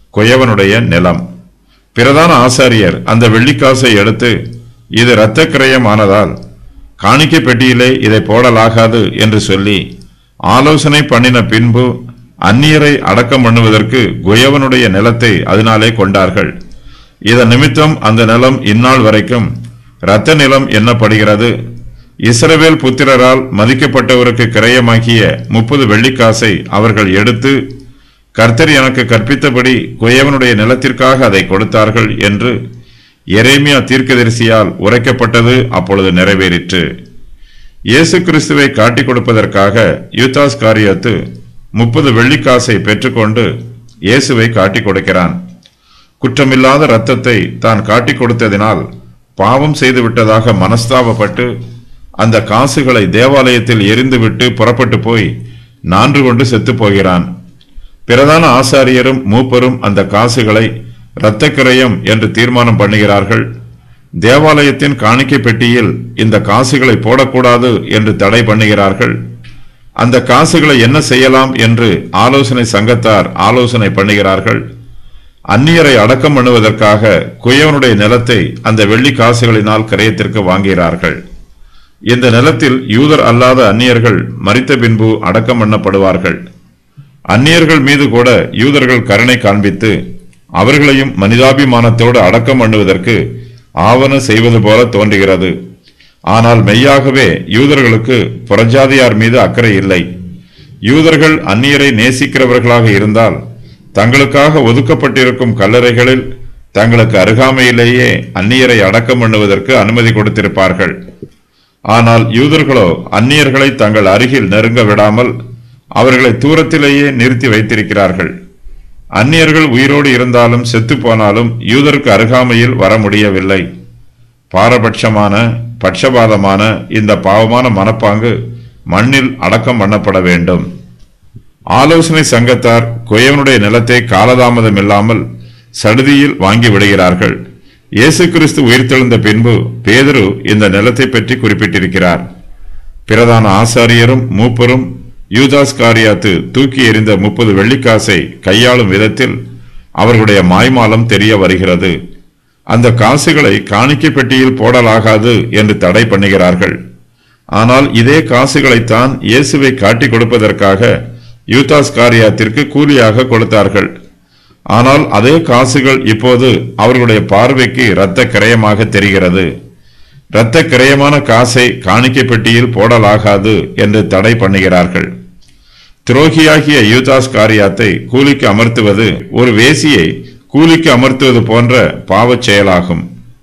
குயவனுடைய நிலம் பிரதான ஆசாரியர் அந்த வெள்ளிக்காசை எடுத்து இது இரத்த கிரயமானதால் காணிக்கை பெட்டியிலே இதை போடலாகாது என்று சொல்லி ஆலோசனை பண்ணின பின்பு அந்நியரை அடக்கம் பண்ணுவதற்கு குயவனுடைய நிலத்தை அதனாலே கொண்டார்கள் இதன் நிமித்தம் அந்த நிலம் இந்நாள் வரைக்கும் இரத்த நிலம் எண்ணப்படுகிறது இஸ்ரவேல் புத்திரரால் மதிக்கப்பட்டவருக்கு கிரயமாக்கிய முப்பது வெள்ளிக்காசை அவர்கள் எடுத்து கர்த்தர் எனக்கு கற்பித்தபடி குயவனுடைய நிலத்திற்காக அதை கொடுத்தார்கள் என்று எரேமியா தீர்க்கதரிசியால் உரைக்கப்பட்டது அப்பொழுது நிறைவேறிற்று இயேசு கிறிஸ்துவை காட்டிக் கொடுப்பதற்காக யூதாஸ் காரியத்து முப்பது வெள்ளிக்காசை பெற்றுக்கொண்டு இயேசுவை காட்டிக் கொடுக்கிறான் குற்றமில்லாத இரத்தத்தை தான் காட்டிக் கொடுத்ததினால் பாவம் செய்து விட்டதாக மனஸ்தாபப்பட்டு அந்த காசுகளை தேவாலயத்தில் எரிந்துவிட்டு புறப்பட்டு போய் நான்று கொண்டு செத்துப் போகிறான் பிரதான ஆசாரியரும் மூப்பரும் அந்த காசுகளை இரத்த கிரயம் என்று தீர்மானம் பண்ணுகிறார்கள் தேவாலயத்தின் காணிக்கை பெட்டியில் இந்த காசுகளை போடக்கூடாது என்று தடை பண்ணுகிறார்கள் அந்த காசுகளை என்ன செய்யலாம் என்று ஆலோசனை சங்கத்தார் ஆலோசனை பண்ணுகிறார்கள் அந்நியரை அடக்கம் பண்ணுவதற்காக குயவனுடைய நிலத்தை அந்த வெள்ளி காசுகளினால் கிரயத்திற்கு வாங்குகிறார்கள் இந்த நிலத்தில் யூதர் அல்லாத அந்நியர்கள் மரித்த பின்பு அடக்கம் பண்ணப்படுவார்கள் அந்நியர்கள் மீது கூட யூதர்கள் கருணை காண்பித்து அவர்களையும் மனிதாபிமானத்தோடு அடக்கம் பண்ணுவதற்கு ஆவண செய்வது போல தோன்றுகிறது ஆனால் மெய்யாகவே யூதர்களுக்கு புறஜாதியார் மீது அக்கறை இல்லை யூதர்கள் அந்நியரை நேசிக்கிறவர்களாக இருந்தால் தங்களுக்காக ஒதுக்கப்பட்டிருக்கும் கல்லறைகளில் தங்களுக்கு அருகாமையிலேயே அந்நியரை அடக்கம் பண்ணுவதற்கு அனுமதி கொடுத்திருப்பார்கள் ஆனால் யூதர்களோ அந்நியர்களை தங்கள் அருகில் நெருங்க விடாமல் அவர்களை தூரத்திலேயே நிறுத்தி வைத்திருக்கிறார்கள் அந்நியர்கள் உயிரோடு இருந்தாலும் செத்து போனாலும் யூதருக்கு அருகாமையில் வர முடியவில்லை பாரபட்சமான பட்சபாதமான இந்த பாவமான மனப்பாங்கு மண்ணில் அடக்கம் பண்ணப்பட வேண்டும் ஆலோசனை சங்கத்தார் குயவனுடைய நிலத்தை காலதாமதம் இல்லாமல் சடுதியில் வாங்கி விடுகிறார்கள் இயேசு கிறிஸ்து உயிர்த்தெழுந்த பின்பு பேதுரு இந்த நிலத்தை பற்றி குறிப்பிட்டிருக்கிறார் பிரதான ஆசாரியரும் மூப்பரும் யூதாஸ் காரியாத்து தூக்கி எறிந்த முப்பது வெள்ளிக்காசை கையாளும் விதத்தில் அவர்களுடைய மாய்மாலம் தெரிய வருகிறது அந்த காசுகளை காணிக்கை பெட்டியில் போடலாகாது என்று தடை பண்ணுகிறார்கள் ஆனால் இதே காசுகளைத்தான் இயேசுவை காட்டிக் கொடுப்பதற்காக யூதாஸ் காரியாத்திற்கு கூலியாக கொடுத்தார்கள் ஆனால் அதே காசுகள் இப்போது அவர்களுடைய பார்வைக்கு இரத்த கிரயமாக தெரிகிறது இரத்த கிரயமான காசை காணிக்கை பெட்டியில் போடலாகாது என்று தடை பண்ணுகிறார்கள் துரோகியாகிய யூதாஸ் காரியாத்தை கூலிக்கு அமர்த்துவது ஒரு வேசியை கூலிக்கு அமர்த்துவது போன்ற பாவச் செயலாகும்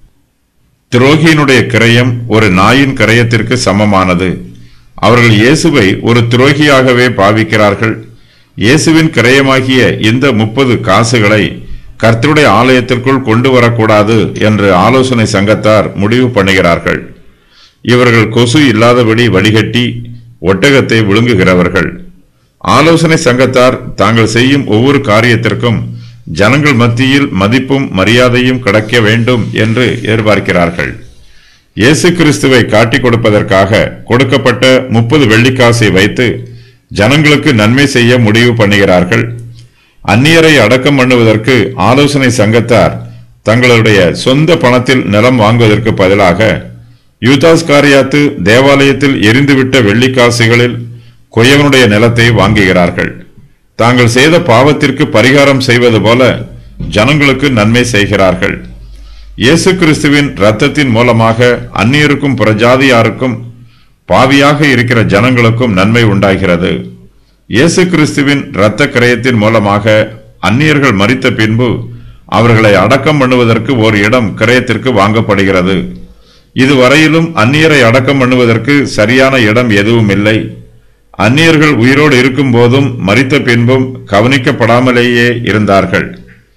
துரோகியினுடைய கிரயம் ஒரு நாயின் கிரயத்திற்கு சமமானது அவர்கள் இயேசுவை ஒரு துரோகியாகவே பாவிக்கிறார்கள் இயேசுவின் கிரயமாகிய இந்த முப்பது காசுகளை கர்த்தருடைய ஆலயத்திற்குள் கொண்டு வரக்கூடாது என்று ஆலோசனை சங்கத்தார் முடிவு பண்ணுகிறார்கள் இவர்கள் கொசு இல்லாதபடி வடிகட்டி ஒட்டகத்தை விழுங்குகிறவர்கள் ஆலோசனை சங்கத்தார் தாங்கள் செய்யும் ஒவ்வொரு காரியத்திற்கும் ஜனங்கள் மத்தியில் மதிப்பும் மரியாதையும் கிடைக்க வேண்டும் என்று எதிர்பார்க்கிறார்கள் இயேசு கிறிஸ்துவை காட்டிக் கொடுப்பதற்காக கொடுக்கப்பட்ட முப்பது வெள்ளிக்காசை வைத்து ஜனங்களுக்கு நன்மை செய்ய முடிவு பண்ணுகிறார்கள் அந்நியரை அடக்கம் பண்ணுவதற்கு ஆலோசனை சங்கத்தார் தங்களுடைய சொந்த பணத்தில் நிலம் வாங்குவதற்கு பதிலாக யூதாஸ் காரியாத்து தேவாலயத்தில் எரிந்துவிட்ட வெள்ளிக்காசுகளில் கொயவனுடைய நிலத்தை வாங்குகிறார்கள் தாங்கள் செய்த பாவத்திற்கு பரிகாரம் செய்வது போல ஜனங்களுக்கு நன்மை செய்கிறார்கள் இயேசு கிறிஸ்துவின் இரத்தத்தின் மூலமாக அந்நியருக்கும் புறஜாதியாருக்கும் பாவியாக இருக்கிற ஜனங்களுக்கும் நன்மை உண்டாகிறது இயேசு கிறிஸ்துவின் இரத்த கிரயத்தின் மூலமாக அந்நியர்கள் மறித்த பின்பு அவர்களை அடக்கம் பண்ணுவதற்கு ஒரு இடம் கிரயத்திற்கு வாங்கப்படுகிறது இதுவரையிலும் அந்நியரை அடக்கம் பண்ணுவதற்கு சரியான இடம் எதுவும் இல்லை அந்நியர்கள் உயிரோடு இருக்கும் போதும் மறித்த பின்பும் கவனிக்கப்படாமலேயே இருந்தார்கள்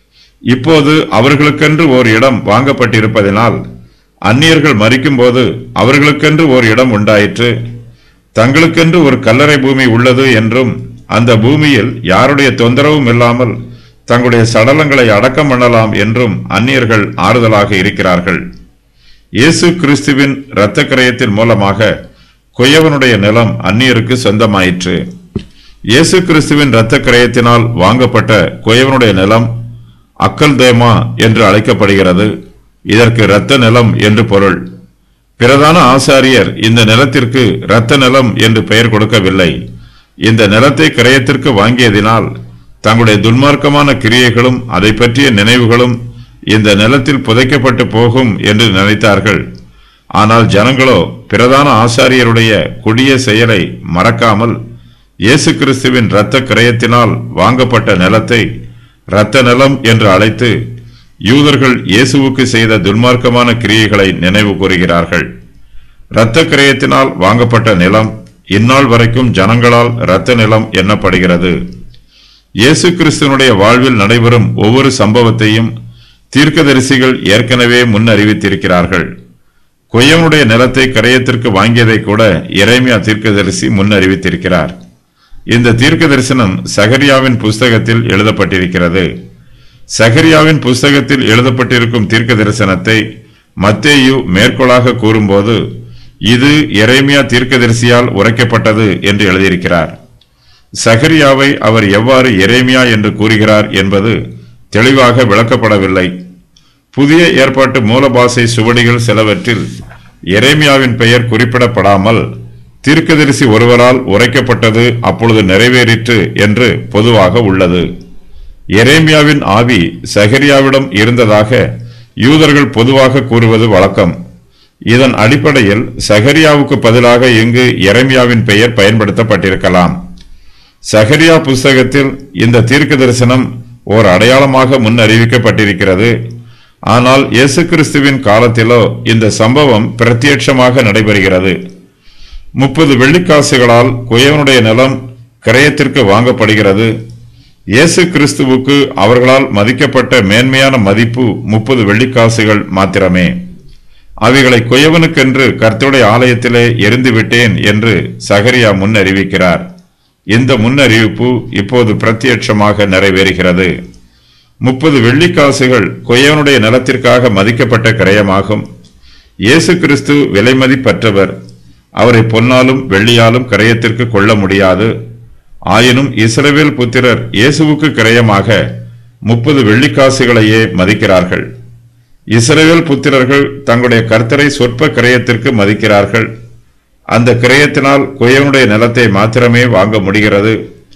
இப்போது அவர்களுக்கென்று ஓர் இடம் வாங்கப்பட்டிருப்பதினால் அந்நியர்கள் மறிக்கும்போது அவர்களுக்கென்று ஓர் இடம் உண்டாயிற்று தங்களுக்கென்று ஒரு கல்லறை பூமி உள்ளது என்றும் அந்த பூமியில் யாருடைய தொந்தரவும் இல்லாமல் தங்களுடைய சடலங்களை அடக்கம் பண்ணலாம் என்றும் அந்நியர்கள் ஆறுதலாக இருக்கிறார்கள் இயேசு கிறிஸ்துவின் இரத்த கிரயத்தின் மூலமாக குயவனுடைய நிலம் அந்நியருக்கு சொந்தமாயிற்று இயேசு கிறிஸ்துவின் இரத்த கிரயத்தினால் வாங்கப்பட்ட குயவனுடைய நிலம் அக்கல்தேமா என்று அழைக்கப்படுகிறது இதற்கு இரத்த நிலம் என்று பொருள் பிரதான ஆசாரியர் இந்த நிலத்திற்கு இரத்த நிலம் என்று பெயர் கொடுக்கவில்லை இந்த நிலத்தை கிரயத்திற்கு வாங்கியதினால் தங்களுடைய துன்மார்க்கமான கிரியைகளும் அதை பற்றிய நினைவுகளும் இந்த நிலத்தில் புதைக்கப்பட்டு போகும் என்று நினைத்தார்கள் ஆனால் ஜனங்களோ பிரதான ஆசாரியருடைய கொடிய செயலை மறக்காமல் இயேசு கிறிஸ்துவின் இரத்த கிரயத்தினால் வாங்கப்பட்ட நிலத்தை இரத்த நிலம் என்று அழைத்து யூதர்கள் இயேசுவுக்கு செய்த துன்மார்க்கமான கிரியைகளை நினைவு கூறுகிறார்கள் இரத்த கிரயத்தினால் வாங்கப்பட்ட நிலம் இந்நாள் வரைக்கும் ஜனங்களால் இரத்த நிலம் எண்ணப்படுகிறது இயேசு கிறிஸ்துவனுடைய வாழ்வில் நடைபெறும் ஒவ்வொரு சம்பவத்தையும் தீர்க்கதரிசிகள் ஏற்கனவே முன் அறிவித்திருக்கிறார்கள் கொய்யவனுடைய நிலத்தை கரையத்திற்கு வாங்கியதை கூட இறைமையா தீர்க்கதரிசி முன் அறிவித்திருக்கிறார் இந்த தீர்க்க தரிசனம் சகரியாவின் புஸ்தகத்தில் எழுதப்பட்டிருக்கிறது சகரியாவின் புஸ்தகத்தில் எழுதப்பட்டிருக்கும் தீர்க்க தரிசனத்தை மத்தேயு மேற்கோளாக கூறும்போது இது எரேமியா தீர்க்கதரிசியால் உரைக்கப்பட்டது என்று எழுதியிருக்கிறார் சகரியாவை அவர் எவ்வாறு எரேமியா என்று கூறுகிறார் என்பது தெளிவாக விளக்கப்படவில்லை புதிய ஏற்பாட்டு மூலபாசை சுவடிகள் சிலவற்றில் எரேமியாவின் பெயர் குறிப்பிடப்படாமல் தீர்க்கதரிசி ஒருவரால் உரைக்கப்பட்டது அப்பொழுது நிறைவேறிற்று என்று பொதுவாக உள்ளது எரேமியாவின் ஆவி சகரியாவிடம் இருந்ததாக யூதர்கள் பொதுவாக கூறுவது வழக்கம் இதன் அடிப்படையில் சகரியாவுக்கு பதிலாக இங்கு எரேமியாவின் பெயர் பயன்படுத்தப்பட்டிருக்கலாம் சகரியா புஸ்தகத்தில் இந்த தீர்க்க தரிசனம் ஓர் அடையாளமாக முன் அறிவிக்கப்பட்டிருக்கிறது ஆனால் இயேசு கிறிஸ்துவின் காலத்திலோ இந்த சம்பவம் பிரத்யட்சமாக நடைபெறுகிறது முப்பது வெள்ளிக்காசுகளால் குயவனுடைய நிலம் கிரயத்திற்கு வாங்கப்படுகிறது இயேசு கிறிஸ்துவுக்கு அவர்களால் மதிக்கப்பட்ட மேன்மையான மதிப்பு முப்பது வெள்ளிக்காசுகள் மாத்திரமே அவைகளை குயவனுக்கென்று கர்த்தருடைய ஆலயத்திலே எரிந்து விட்டேன் என்று சகரியா முன் அறிவிக்கிறார் இந்த முன்னறிவிப்பு இப்போது பிரத்யட்சமாக நிறைவேறுகிறது முப்பது வெள்ளிக்காசுகள் கொய்யவனுடைய நிலத்திற்காக மதிக்கப்பட்ட கிரயமாகும் இயேசு கிறிஸ்து விலைமதிப்பற்றவர் அவரை பொன்னாலும் வெள்ளியாலும் கிரயத்திற்கு கொள்ள முடியாது ஆயினும் இஸ்ரவேல் புத்திரர் இயேசுவுக்கு கிரயமாக முப்பது வெள்ளிக்காசுகளையே மதிக்கிறார்கள் இஸ்ரவேல் புத்திரர்கள் தங்களுடைய கர்த்தரை சொற்ப கிரயத்திற்கு மதிக்கிறார்கள் அந்த கிரயத்தினால் குயவனுடைய நிலத்தை மாத்திரமே வாங்க முடிகிறது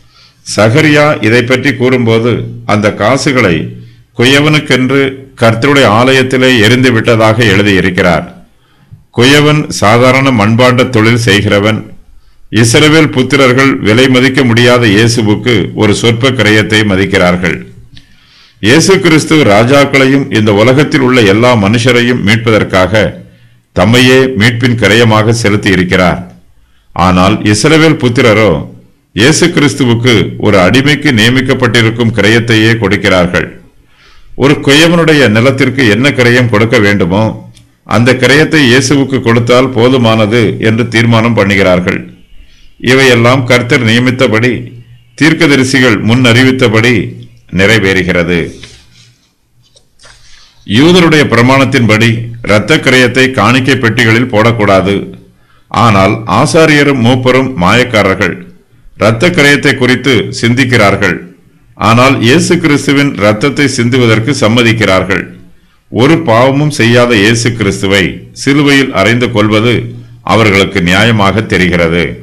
சகரியா இதை பற்றி கூறும்போது அந்த காசுகளை குயவனுக்கென்று கர்த்தருடைய ஆலயத்திலே எரிந்து விட்டதாக எழுதியிருக்கிறார் குயவன் சாதாரண மண்பாண்ட தொழில் செய்கிறவன் இஸ்ரவேல் புத்திரர்கள் விலை மதிக்க முடியாத இயேசுவுக்கு ஒரு சொற்ப கிரயத்தை மதிக்கிறார்கள் இயேசு கிறிஸ்து ராஜாக்களையும் இந்த உலகத்தில் உள்ள எல்லா மனுஷரையும் மீட்பதற்காக தம்மையே மீட்பின் கிரயமாக செலுத்தி இருக்கிறார் ஆனால் இஸ்ரவேல் புத்திரரோ இயேசு கிறிஸ்துவுக்கு ஒரு அடிமைக்கு நியமிக்கப்பட்டிருக்கும் கிரயத்தையே கொடுக்கிறார்கள் ஒரு குயவனுடைய நிலத்திற்கு என்ன கிரயம் கொடுக்க வேண்டுமோ அந்த கிரயத்தை இயேசுவுக்கு கொடுத்தால் போதுமானது என்று தீர்மானம் பண்ணுகிறார்கள் இவையெல்லாம் கர்த்தர் நியமித்தபடி தீர்க்கதரிசிகள் முன் அறிவித்தபடி நிறைவேறுகிறது யூதருடைய பிரமாணத்தின்படி இரத்த கிரயத்தை காணிக்கை பெட்டிகளில் போடக்கூடாது ஆனால் ஆசாரியரும் மூப்பரும் மாயக்காரர்கள் இரத்த கிரயத்தை குறித்து சிந்திக்கிறார்கள் ஆனால் இயேசு கிறிஸ்துவின் இரத்தத்தை சிந்துவதற்கு சம்மதிக்கிறார்கள் ஒரு பாவமும் செய்யாத இயேசு கிறிஸ்துவை சிலுவையில் அறைந்து கொள்வது அவர்களுக்கு நியாயமாக தெரிகிறது